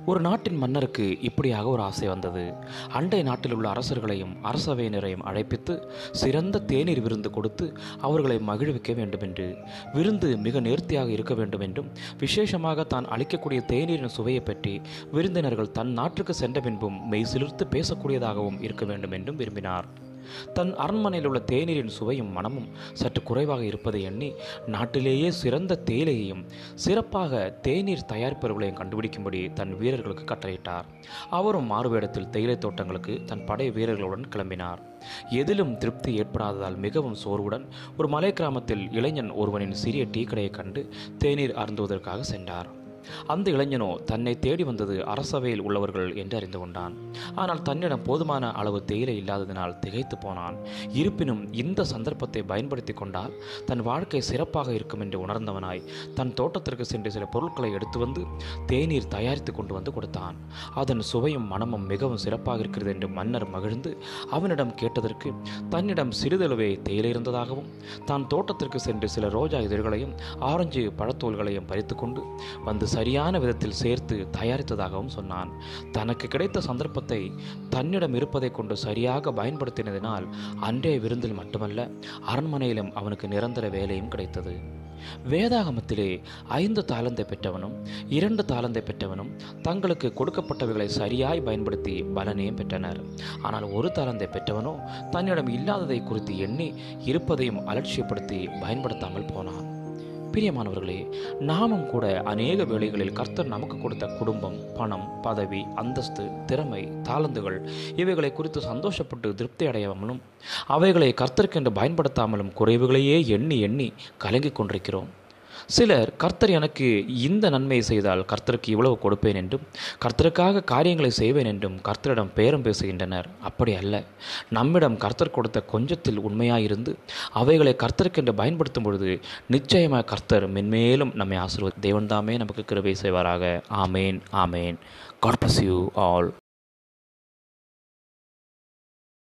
ஒரு நாட்டின் மன்னருக்கு இப்படியாக ஒரு ஆசை வந்தது அண்டை நாட்டில் உள்ள அரசர்களையும் அரசவையினரையும் அழைப்பித்து சிறந்த தேநீர் விருந்து கொடுத்து அவர்களை மகிழ்விக்க வேண்டும் என்று விருந்து மிக நேர்த்தியாக இருக்க வேண்டும் என்றும் விசேஷமாக தான் அளிக்கக்கூடிய தேநீரின் சுவையை பற்றி விருந்தினர்கள் தன் நாட்டுக்கு சென்ற பின்பும் மெய் சிலிர்த்து பேசக்கூடியதாகவும் இருக்க வேண்டும் என்றும் விரும்பினார் தன் அரண்மனையில் உள்ள தேநீரின் சுவையும் மனமும் சற்று குறைவாக இருப்பதை எண்ணி நாட்டிலேயே சிறந்த தேயிலையையும் சிறப்பாக தேநீர் தயாரிப்பவர்களையும் கண்டுபிடிக்கும்படி தன் வீரர்களுக்கு கட்டளையிட்டார் அவரும் மாறுவேடத்தில் தேயிலை தோட்டங்களுக்கு தன் படை வீரர்களுடன் கிளம்பினார் எதிலும் திருப்தி ஏற்படாததால் மிகவும் சோர்வுடன் ஒரு மலை கிராமத்தில் இளைஞன் ஒருவனின் சிறிய டீ கடையை கண்டு தேநீர் அருந்துவதற்காக சென்றார் அந்த இளைஞனோ தன்னை தேடி வந்தது அரசவையில் உள்ளவர்கள் என்று அறிந்து கொண்டான் ஆனால் தன்னிடம் போதுமான அளவு தேயிலை இல்லாததினால் திகைத்து போனான் இருப்பினும் இந்த சந்தர்ப்பத்தை பயன்படுத்தி கொண்டால் தன் வாழ்க்கை சிறப்பாக இருக்கும் என்று உணர்ந்தவனாய் தன் தோட்டத்திற்கு சென்று சில பொருட்களை எடுத்து வந்து தேநீர் தயாரித்து கொண்டு வந்து கொடுத்தான் அதன் சுவையும் மனமும் மிகவும் சிறப்பாக இருக்கிறது என்று மன்னர் மகிழ்ந்து அவனிடம் கேட்டதற்கு தன்னிடம் சிறிதளவே தேயிலை இருந்ததாகவும் தான் தோட்டத்திற்கு சென்று சில ரோஜா இதழ்களையும் ஆரஞ்சு பழத்தோல்களையும் பறித்து கொண்டு வந்து சரியான விதத்தில் சேர்த்து தயாரித்ததாகவும் சொன்னான் தனக்கு கிடைத்த சந்தர்ப்பத்தை தன்னிடம் இருப்பதை கொண்டு சரியாக பயன்படுத்தினதினால் அன்றைய விருந்தில் மட்டுமல்ல அரண்மனையிலும் அவனுக்கு நிரந்தர வேலையும் கிடைத்தது வேதாகமத்திலே ஐந்து தாளந்தை பெற்றவனும் இரண்டு தாளந்தை பெற்றவனும் தங்களுக்கு கொடுக்கப்பட்டவைகளை சரியாய் பயன்படுத்தி பலனையும் பெற்றனர் ஆனால் ஒரு தாளந்தை பெற்றவனோ தன்னிடம் இல்லாததை குறித்து எண்ணி இருப்பதையும் அலட்சியப்படுத்தி பயன்படுத்தாமல் போனான் பிரியமானவர்களே நாமும் கூட அநேக வேளைகளில் கர்த்தர் நமக்கு கொடுத்த குடும்பம் பணம் பதவி அந்தஸ்து திறமை தாளந்துகள் இவைகளை குறித்து சந்தோஷப்பட்டு திருப்தி அடையாமலும் அவைகளை கர்த்தருக்கென்று பயன்படுத்தாமலும் குறைவுகளையே எண்ணி எண்ணி கலங்கிக் கொண்டிருக்கிறோம் சிலர் கர்த்தர் எனக்கு இந்த நன்மையை செய்தால் கர்த்தருக்கு இவ்வளவு கொடுப்பேன் என்றும் கர்த்தருக்காக காரியங்களை செய்வேன் என்றும் கர்த்தரிடம் பேரம் பேசுகின்றனர் அப்படி அல்ல நம்மிடம் கர்த்தர் கொடுத்த கொஞ்சத்தில் உண்மையாயிருந்து அவைகளை கர்த்தருக்கென்று பயன்படுத்தும் பொழுது நிச்சயமாக கர்த்தர் மென்மேலும் நம்மை ஆசிர்வதி தேவன்தாமே நமக்கு கிருபை செய்வாராக ஆமேன் ஆமேன் காட் bless யூ ஆல்